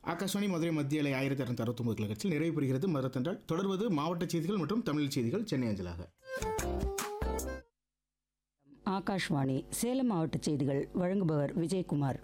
ஆகாஷவாணி மதுரை மத்திய அலை ஆயிரத்தி இரநூத்தி அறுபத்தொம்பது கிலோகட்சில் நிறைவு பெறுகிறது மரத்தென்றால் தொடர்வது மாவட்ட செய்திகள் மற்றும் தமிழ் செய்திகள் சென்னை அஞ்சலாக ஆகாஷ்வாணி சேலம் மாவட்ட செய்திகள் வழங்குபவர் விஜயகுமார்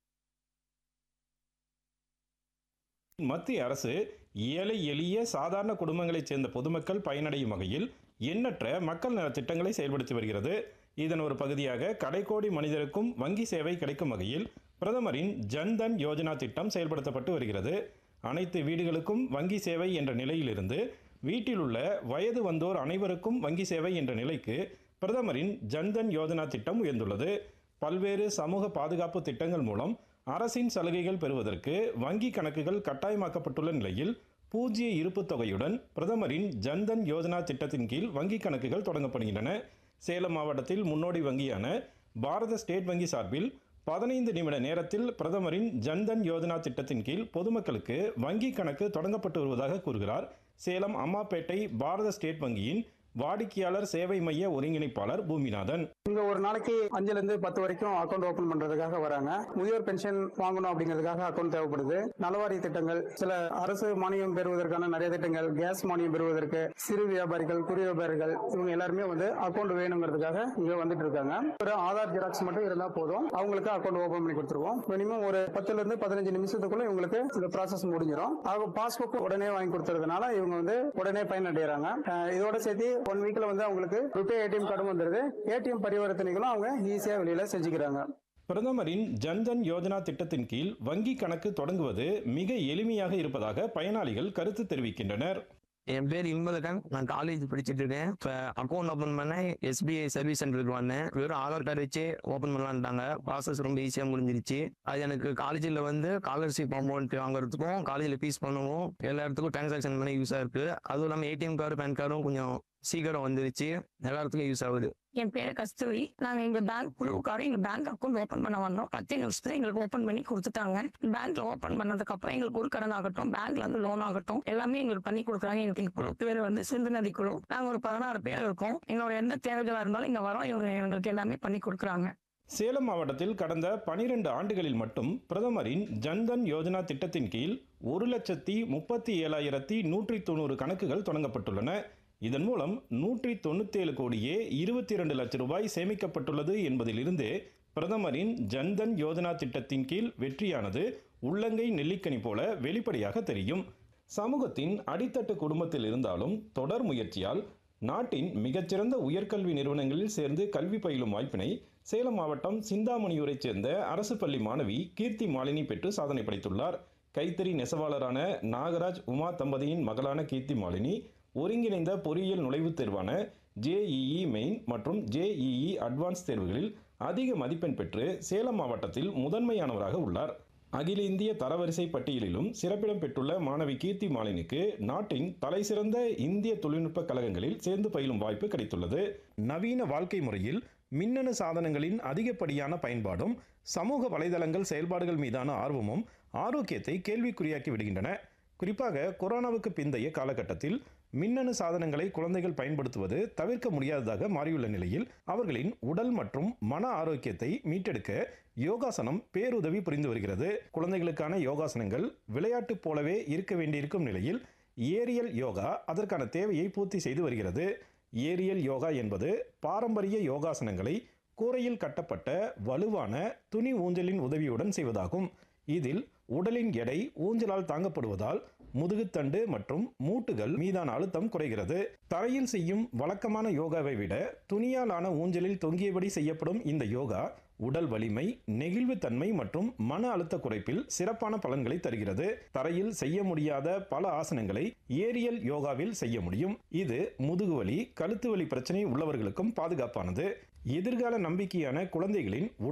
மத்திய அரசு ஏழை எளிய சாதாரண குடும்பங்களைச் சேர்ந்த பொதுமக்கள் பயனடையும் வகையில் எண்ணற்ற மக்கள் நலத் திட்டங்களை செயல்படுத்தி வருகிறது இதன் ஒரு பகுதியாக கடைக்கோடி மனிதருக்கும் வங்கி சேவை கிடைக்கும் வகையில் பிரதமரின் ஜன்தன் யோஜனா திட்டம் செயல்படுத்தப்பட்டு வருகிறது அனைத்து வீடுகளுக்கும் வங்கி சேவை என்ற நிலையிலிருந்து வீட்டில் உள்ள வயது வந்தோர் அனைவருக்கும் வங்கி சேவை என்ற நிலைக்கு பிரதமரின் ஜன்தன் யோஜனா திட்டம் உயர்ந்துள்ளது பல்வேறு சமூக பாதுகாப்பு திட்டங்கள் மூலம் அரசின் சலுகைகள் பெறுவதற்கு வங்கி கணக்குகள் கட்டாயமாக்கப்பட்டுள்ள நிலையில் பூஜ்ய இருப்புத் தொகையுடன் பிரதமரின் ஜன்தன் யோஜனா திட்டத்தின் கீழ் வங்கி கணக்குகள் தொடங்கப்படுகின்றன சேலம் மாவட்டத்தில் முன்னோடி வங்கியான பாரத ஸ்டேட் வங்கி சார்பில் பதினைந்து நிமிட நேரத்தில் பிரதமரின் ஜன்தன் யோஜனா திட்டத்தின் கீழ் பொதுமக்களுக்கு வங்கி கணக்கு தொடங்கப்பட்டு வருவதாக கூறுகிறார் சேலம் அம்மாப்பேட்டை பாரத ஸ்டேட் வங்கியின் வாடிக்கையாளர் சேவை மைய ஒருங்கிணைப்பாளர் பூமிநாதன் இங்க ஒரு நாளைக்கு அஞ்சுல இருந்து பத்து வரைக்கும் அக்கௌண்ட் ஓபன் பண்றதுக்காக வராங்க முதியோர் பென்ஷன் வாங்கணும் அப்படிங்கிறதுக்காக அக்கௌண்ட் தேவைப்படுது நலவாரிய திட்டங்கள் சில அரசு மானியம் பெறுவதற்கான நிறைய திட்டங்கள் கேஸ் மானியம் பெறுவதற்கு சிறு வியாபாரிகள் குறு வியாபாரிகள் இவங்க எல்லாருமே வந்து அக்கௌண்ட் வேணுங்கிறதுக்காக இங்க வந்துட்டு இருக்காங்க ஒரு ஆதார் ஜெராக்ஸ் மட்டும் இருந்தா போதும் அவங்களுக்கு அக்கௌண்ட் ஓபன் பண்ணி கொடுத்துருவோம் மினிமம் ஒரு பத்துல இருந்து பதினஞ்சு நிமிஷத்துக்குள்ள இவங்களுக்கு இந்த ப்ராசஸ் முடிஞ்சிடும் அவங்க பாஸ்புக் உடனே வாங்கி கொடுத்ததுனால இவங்க வந்து உடனே பயனடைகிறாங்க அஹ் இதோட சேர்த்து ஒன் வீக்ல வந்து அவங்களுக்கு ருபே ஏடிஎம் கார்டும் வந்துருது ஏடிஎம் பரிவர்த்தனைகளும் அவங்க ஈஸியா வெளியில செஞ்சுக்கிறாங்க பிரதமரின் ஜன்தன் யோஜனா திட்டத்தின் கீழ் வங்கி கணக்கு தொடங்குவது மிக எளிமையாக இருப்பதாக பயனாளிகள் கருத்து தெரிவிக்கின்றனர் என் பேர் இன்பதகன் நான் காலேஜ் படிச்சுட்டு இருக்கேன் இப்போ அக்கௌண்ட் ஓப்பன் பண்ண எஸ்பிஐ சர்வீஸ் சென்டருக்கு வந்தேன் வெறும் ஆதார் கார்டு வச்சு ஓப்பன் பண்ணலான்ட்டாங்க ப்ராசஸ் ரொம்ப ஈஸியாக முடிஞ்சிருச்சு அது எனக்கு காலேஜில் வந்து ஸ்காலர்ஷிப் அமௌண்ட் வாங்குறதுக்கும் காலேஜில் ஃபீஸ் பண்ணவும் எல்லா இடத்துக்கும் டிரான்சாக்ஷன் பண்ண யூஸாக இருக்கு அதுவும் இல்லாமல் ஏடிஎம் கார்டு பேன் கார்டும் கொஞ்சம் சீக்கிரம் வந்துருச்சு எல்லா இடத்துக்கும் யூஸ் ஆகுது என் பேரு கஸ்தூரி நாங்க எங்க பேங்க் குழுவுக்காரர் எங்க பேங்க் அக்கௌண்ட் ஓபன் பண்ண வந்தோம் பத்து நிமிஷத்துல எங்களுக்கு ஓபன் பண்ணி கொடுத்துட்டாங்க பேங்க்ல ஓபன் பண்ணதுக்கு அப்புறம் எங்களுக்கு ஒரு கடன் ஆகட்டும் பேங்க்ல இருந்து லோன் ஆகட்டும் எல்லாமே எங்களுக்கு பண்ணி கொடுக்குறாங்க எங்களுக்கு குழு பேர் வந்து சிந்து நதி குழு நாங்க ஒரு பதினாறு பேர் இருக்கோம் எங்களோட எந்த தேவைகளா இருந்தாலும் இங்க வரோம் இவங்க எங்களுக்கு எல்லாமே பண்ணி கொடுக்குறாங்க சேலம் மாவட்டத்தில் கடந்த பனிரெண்டு ஆண்டுகளில் மட்டும் பிரதமரின் ஜன்தன் யோஜனா திட்டத்தின் கீழ் ஒரு லட்சத்தி முப்பத்தி ஏழாயிரத்தி நூற்றி தொண்ணூறு கணக்குகள் தொடங்கப்பட்டுள்ளன இதன் மூலம் நூற்றி தொண்ணூத்தேழு கோடியே இருபத்தி இரண்டு லட்சம் ரூபாய் சேமிக்கப்பட்டுள்ளது என்பதிலிருந்து பிரதமரின் ஜன்தன் யோஜனா திட்டத்தின் கீழ் வெற்றியானது உள்ளங்கை நெல்லிக்கனி போல வெளிப்படையாக தெரியும் சமூகத்தின் அடித்தட்டு குடும்பத்தில் இருந்தாலும் தொடர் முயற்சியால் நாட்டின் மிகச்சிறந்த உயர்கல்வி நிறுவனங்களில் சேர்ந்து கல்வி பயிலும் வாய்ப்பினை சேலம் மாவட்டம் சிந்தாமணியூரைச் சேர்ந்த அரசு பள்ளி மாணவி கீர்த்தி மாலினி பெற்று சாதனை படைத்துள்ளார் கைத்தறி நெசவாளரான நாகராஜ் உமா தம்பதியின் மகளான கீர்த்தி மாலினி ஒருங்கிணைந்த பொறியியல் நுழைவுத் தேர்வான ஜேஇஇ மெயின் மற்றும் ஜேஇஇ அட்வான்ஸ் தேர்வுகளில் அதிக மதிப்பெண் பெற்று சேலம் மாவட்டத்தில் முதன்மையானவராக உள்ளார் அகில இந்திய தரவரிசை பட்டியலிலும் சிறப்பிடம் பெற்றுள்ள மாணவி கீர்த்தி மாலினிக்கு நாட்டின் தலைசிறந்த இந்திய தொழில்நுட்ப கழகங்களில் சேர்ந்து பயிலும் வாய்ப்பு கிடைத்துள்ளது நவீன வாழ்க்கை முறையில் மின்னணு சாதனங்களின் அதிகப்படியான பயன்பாடும் சமூக வலைதளங்கள் செயல்பாடுகள் மீதான ஆர்வமும் ஆரோக்கியத்தை கேள்விக்குறியாக்கி விடுகின்றன குறிப்பாக கொரோனாவுக்கு பிந்தைய காலகட்டத்தில் மின்னணு சாதனங்களை குழந்தைகள் பயன்படுத்துவது தவிர்க்க முடியாததாக மாறியுள்ள நிலையில் அவர்களின் உடல் மற்றும் மன ஆரோக்கியத்தை மீட்டெடுக்க யோகாசனம் பேருதவி புரிந்து வருகிறது குழந்தைகளுக்கான யோகாசனங்கள் விளையாட்டு போலவே இருக்க வேண்டியிருக்கும் நிலையில் ஏரியல் யோகா அதற்கான தேவையை பூர்த்தி செய்து வருகிறது ஏரியல் யோகா என்பது பாரம்பரிய யோகாசனங்களை கூரையில் கட்டப்பட்ட வலுவான துணி ஊஞ்சலின் உதவியுடன் செய்வதாகும் இதில் உடலின் எடை ஊஞ்சலால் தாங்கப்படுவதால் முதுகுத்தண்டு மற்றும் மூட்டுகள் மீதான அழுத்தம் குறைகிறது தரையில் செய்யும் வழக்கமான யோகாவை விட துணியாலான ஊஞ்சலில் தொங்கியபடி செய்யப்படும் இந்த யோகா உடல் வலிமை நெகிழ்வுத்தன்மை மற்றும் மன அழுத்த குறைப்பில் சிறப்பான பலன்களை தருகிறது தரையில் செய்ய முடியாத பல ஆசனங்களை ஏரியல் யோகாவில் செய்ய முடியும் இது முதுகுவலி கழுத்து வலி பிரச்சனை உள்ளவர்களுக்கும் பாதுகாப்பானது எதிர்கால நம்பிக்கையான குழந்தைகளின்